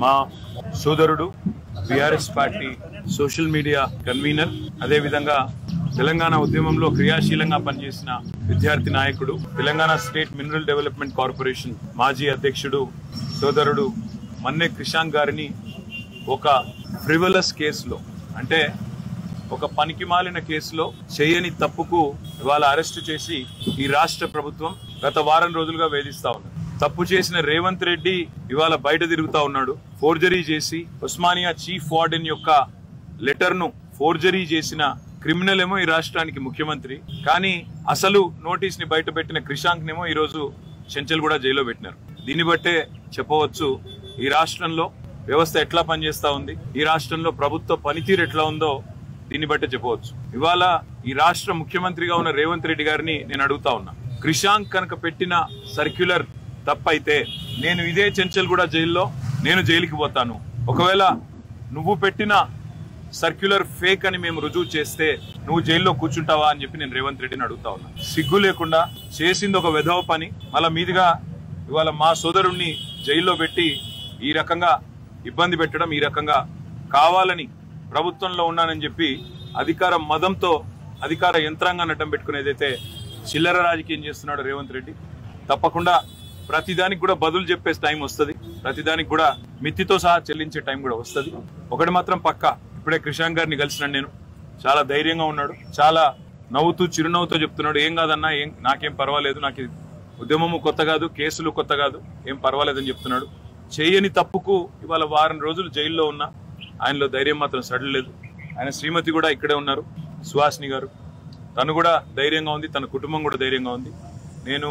మా సోదరుడు BRS party social media convener అదేవిధంగా తెలంగాణ ఉద్యమంలో క్రియాశీలంగా పనిచేసిన విద్యార్థి నాయకుడు Telangana state mineral development corporation మాజీ అధ్యక్షుడు సోదరుడు మన్నె క్రిషాంక్ గారిని ఒక ఫ్రివలస్ కేసులో అంటే ఒక పనికిమాలిన కేసులో చేయని తప్పుకు ఇవాళ అరెస్టు చేసి ఈ రాష్ట్ర ప్రభుత్వం గత వారం రోజులుగా వేధిస్తా ఉంది తప్పు చేసిన రేవంత్ రెడ్డి ఇవాళ బయట తిరుగుతా ఉన్నాడు ఫోర్జరీ చేసి ఉస్మానియా చీఫ్ వార్డెన్ యొక్క లెటర్ ను ఫోర్జరీ చేసిన క్రిమినల్ ఏమో ఈ రాష్ట్రానికి ముఖ్యమంత్రి కానీ అసలు నోటీస్ ని బయట పెట్టిన క్రిషాంక్ నేమో ఈ రోజు చెంచల్ కూడా జైల్లో పెట్టినారు దీన్ని బట్టే చెప్పవచ్చు ఈ రాష్ట్రంలో వ్యవస్థ ఎట్లా పనిచేస్తా ఉంది ఈ రాష్ట్రంలో ప్రభుత్వ పనితీరు ఎట్లా ఉందో దీన్ని బట్టే చెప్పవచ్చు ఇవాళ ఈ రాష్ట్ర ముఖ్యమంత్రిగా ఉన్న రేవంత్ రెడ్డి గారిని నేను అడుగుతా ఉన్నా క్రిషాంక్ కనుక పెట్టిన సర్క్యులర్ తప్పైతే నేను ఇదే చెంచల్ కూడా జైల్లో నేను జైలుకి పోతాను ఒకవేళ నువ్వు పెట్టిన సర్క్యులర్ ఫేక్ అని మేము రుజువు చేస్తే నువ్వు జైల్లో కూర్చుంటావా అని చెప్పి నేను రేవంత్ రెడ్డిని అడుగుతా ఉన్నా సిగ్గు లేకుండా చేసింది ఒక వెధవ పని మళ్ళా మీదుగా ఇవాళ మా సోదరుణ్ణి జైల్లో పెట్టి ఈ రకంగా ఇబ్బంది పెట్టడం ఈ రకంగా కావాలని ప్రభుత్వంలో ఉన్నానని చెప్పి అధికార మదంతో అధికార యంత్రాంగాన్ని అడ్డం పెట్టుకునేదైతే చిల్లర రాజకీయం చేస్తున్నాడు రేవంత్ రెడ్డి తప్పకుండా ప్రతిదానికి కూడా బదులు చెప్పే టైం వస్తుంది ప్రతిదానికి కూడా మిత్తితో సహా చెల్లించే టైం కూడా వస్తుంది ఒకటి మాత్రం పక్కా ఇప్పుడే క్రిషాంక్ గారిని కలిసినాను నేను చాలా ధైర్యంగా ఉన్నాడు చాలా నవ్వుతూ చిరునవ్వుతో చెప్తున్నాడు ఏం కాదన్నా ఏం నాకేం పర్వాలేదు నాకు ఇది ఉద్యమము కొత్త కాదు కేసులు కొత్త కాదు ఏం పర్వాలేదని చెప్తున్నాడు చేయని తప్పుకు ఇవాళ వారం రోజులు జైల్లో ఉన్నా ఆయనలో ధైర్యం మాత్రం సడలేదు ఆయన శ్రీమతి కూడా ఇక్కడే ఉన్నారు సుహాసిని గారు తను కూడా ధైర్యంగా ఉంది తన కుటుంబం కూడా ధైర్యంగా ఉంది నేను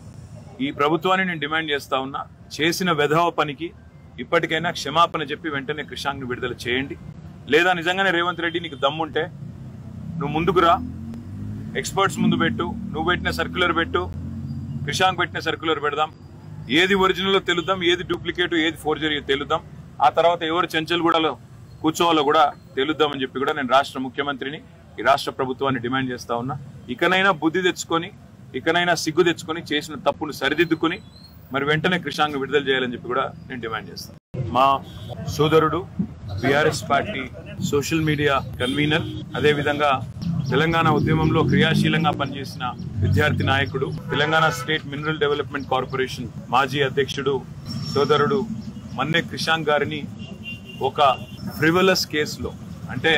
ఈ ప్రభుత్వాన్ని నేను డిమాండ్ చేస్తా ఉన్నా చేసిన వెధవ పనికి ఇప్పటికైనా క్షమాపణ చెప్పి వెంటనే క్రిషాంక్ని విడుదల చేయండి లేదా నిజంగానే రేవంత్ రెడ్డి నీకు దమ్ముంటే నువ్వు ముందుకు రా ఎక్స్పర్ట్స్ ముందు పెట్టు నువ్వు పెట్టిన సర్క్యులర్ పెట్టు క్రిషాంక్ పెట్టిన సర్క్యులర్ పెడదాం ఏది ఒరిజినల్ తెలుద్దాం ఏది డూప్లికేట్ ఏది ఫోర్జరీ తెలుద్దాం ఆ తర్వాత ఎవరు చెంచల్ గూడలో కూర్చోవాలో కూడా తెలుద్దామని చెప్పి కూడా నేను రాష్ట్ర ముఖ్యమంత్రిని ఈ రాష్ట్ర ప్రభుత్వాన్ని డిమాండ్ చేస్తా ఉన్నా ఇకనైనా బుద్ధి తెచ్చుకొని ఇకనైనా సిగ్గు తెచ్చుకొని చేసిన తప్పును సరిదిద్దుకుని మరి వెంటనే కృషాంగ్ విడుదల చేయాలని చెప్పి కూడా నేను డిమాండ్ చేస్తాను మా సోదరుడు BRS party social media convener అదేవిధంగా తెలంగాణ ఉద్యమంలో క్రియాశీలంగా పనిచేసిన విద్యార్థి నాయకుడు Telangana state mineral development corporation మాజీ అధ్యక్షుడు సోదరుడు మన్నె క్రిషాంక్ గారిని ఒక ఫ్రివలస్ కేసులో అంటే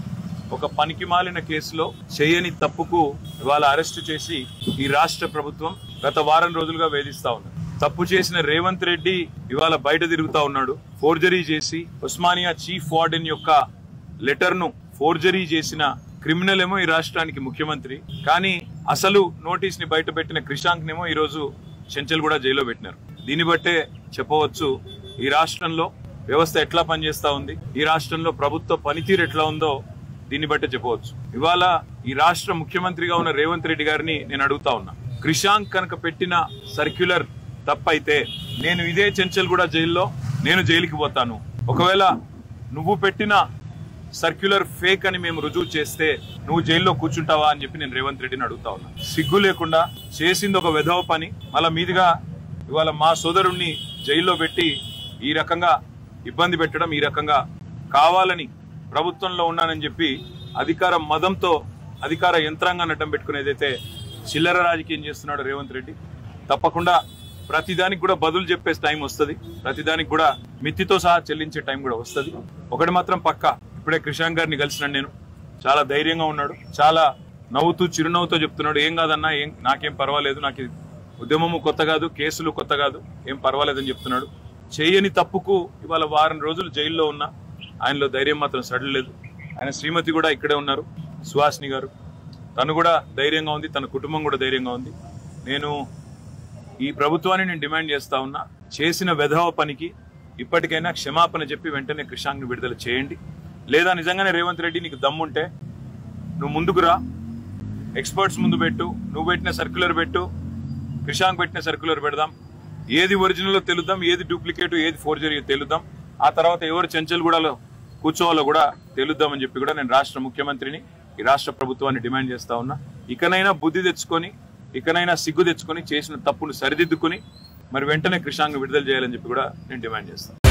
ఒక పనికిమాలిన కేసులో చేయని తప్పుకు ఇవాళ అరెస్టు చేసి ఈ రాష్ట్ర ప్రభుత్వం గత వారం రోజులుగా వేధిస్తా ఉంది తప్పు చేసిన రేవంత్ రెడ్డి ఇవాళ బయట తిరుగుతా ఉన్నాడు ఫోర్జరీ చేసి ఉస్మానియా చీఫ్ వార్డెన్ యొక్క లెటర్ ను ఫోర్జరీ చేసిన క్రిమినల్ ఏమో ఈ రాష్ట్రానికి ముఖ్యమంత్రి కానీ అసలు నోటీస్ ని బయట పెట్టిన క్రిషాంక్ నేమో ఈ రోజు చెంచల్ కూడా జైల్లో పెట్టినారు దీన్ని బట్టే చెప్పవచ్చు ఈ రాష్ట్రంలో వ్యవస్థ ఎట్లా పనిచేస్తా ఉంది ఈ రాష్ట్రంలో ప్రభుత్వ పనితీరు ఎట్లా ఉందో దీన్ని బట్టే చెప్పవచ్చు ఇవాళ ఈ రాష్ట్ర ముఖ్యమంత్రిగా ఉన్న రేవంత్ రెడ్డి గారిని నేను అడుగుతా ఉన్నా క్రిషాంక్ కనుక పెట్టిన సర్క్యులర్ తప్పైతే నేను ఇదే చెంచల్ కూడా జైల్లో నేను జైలుకి పోతాను ఒకవేళ నువ్వు పెట్టిన సర్క్యులర్ ఫేక్ అని మేము రుజువు చేస్తే నువ్వు జైల్లో కూర్చుంటావా అని చెప్పి నేను రేవంత్ రెడ్డిని అడుగుతా ఉన్నా సిగ్గు లేకుండా చేసింది ఒక వెధవ పని మళ్ళా మీదుగా ఇవాళ మా సోదరుణ్ణి జైల్లో పెట్టి ఈ రకంగా ఇబ్బంది పెట్టడం ఈ రకంగా కావాలని ప్రభుత్వంలో ఉన్నానని చెప్పి అధికార మదంతో అధికార యంత్రాంగాన్ని అడ్డం పెట్టుకునేదైతే చిల్లర రాజకీయం చేస్తున్నాడు రేవంత్ రెడ్డి తప్పకుండా ప్రతిదానికి కూడా బదులు చెప్పే టైం వస్తుంది ప్రతిదానికి కూడా మిత్తితో సహా చెల్లించే టైం కూడా వస్తుంది ఒకటి మాత్రం పక్కా ఇప్పుడే క్రిషాంక్ గారిని కలిసినాను నేను చాలా ధైర్యంగా ఉన్నాడు చాలా నవ్వుతూ చిరునవ్వుతో చెప్తున్నాడు ఏం కాదన్నా ఏం నాకేం పర్వాలేదు నాకు ఇది ఉద్యమము కొత్త కాదు కేసులు కొత్త కాదు ఏం పర్వాలేదని చెప్తున్నాడు చేయని తప్పుకు ఇవాళ వారం రోజులు జైల్లో ఉన్నా ఆయనలో ధైర్యం మాత్రం సడలేదు ఆయన శ్రీమతి కూడా ఇక్కడే ఉన్నారు సుహాసిని గారు తను కూడా ధైర్యంగా ఉంది తన కుటుంబం కూడా ధైర్యంగా ఉంది నేను ఈ ప్రభుత్వాన్ని నేను డిమాండ్ చేస్తా ఉన్నా చేసిన వెధవ పనికి ఇప్పటికైనా క్షమాపణ చెప్పి వెంటనే క్రిషాంక్ని విడుదల చేయండి లేదా నిజంగానే రేవంత్ రెడ్డి నీకు దమ్ముంటే నువ్వు ముందుకు రా ఎక్స్పర్ట్స్ ముందు పెట్టు నువ్వు పెట్టిన సర్క్యులర్ పెట్టు క్రిషాంక్ పెట్టిన సర్క్యులర్ పెడదాం ఏది ఒరిజినల్ తెలుద్దాం ఏది డూప్లికేట్ ఏది ఫోర్జరీ తెలుద్దాం ఆ తర్వాత ఎవరు చెంచల్ గూడలో కూర్చోవాలో కూడా తెలుద్దామని చెప్పి కూడా నేను రాష్ట్ర ముఖ్యమంత్రిని ఈ రాష్ట్ర ప్రభుత్వాన్ని డిమాండ్ చేస్తా ఉన్నా ఇకనైనా బుద్ధి తెచ్చుకొని ఇకనైనా సిగ్గు తెచ్చుకొని చేసిన తప్పును సరిదిద్దుకుని మరి వెంటనే కృషాంగ్ విడుదల చేయాలని చెప్పి కూడా నేను డిమాండ్ చేస్తాను